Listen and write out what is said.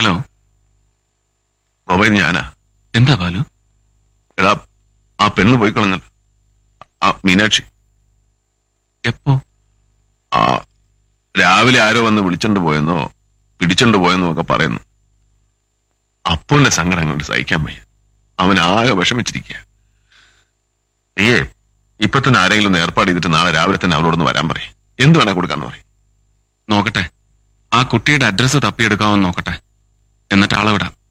hello mobile ഞാനാ എന്താ ബാലു എടാ ആ പെണ്ണ് പോയി കളഞ്ഞല്ലോ ആ മീനാക്ഷി എപ്പോ ആ രാവിലെ ആരോ വന്ന് വിളിച്ചോണ്ട് പോയെന്നോ പിടിച്ചോണ്ട് പോയെന്നോ ഒക്കെ പറയുന്നു അപ്പോന്റെ സങ്കടം കൊണ്ട് സഹിക്കാൻ വയ്യ അവൻ ആകെ വിഷമിച്ചിരിക്കുക നീയേ ഇപ്പൊ തന്നെ ആരെങ്കിലും ഒന്ന് ഏർപ്പാട് ചെയ്തിട്ട് നാളെ രാവിലെ തന്നെ അവളോടൊന്ന് വരാൻ പറയും എന്ത് വേണേ കൊടുക്കാന്ന് പറയും നോക്കട്ടെ ആ കുട്ടിയുടെ അഡ്രസ്സ് തപ്പിയെടുക്കാമെന്ന് നോക്കട്ടെ എന്നിട്ട് ആളെ വിടാം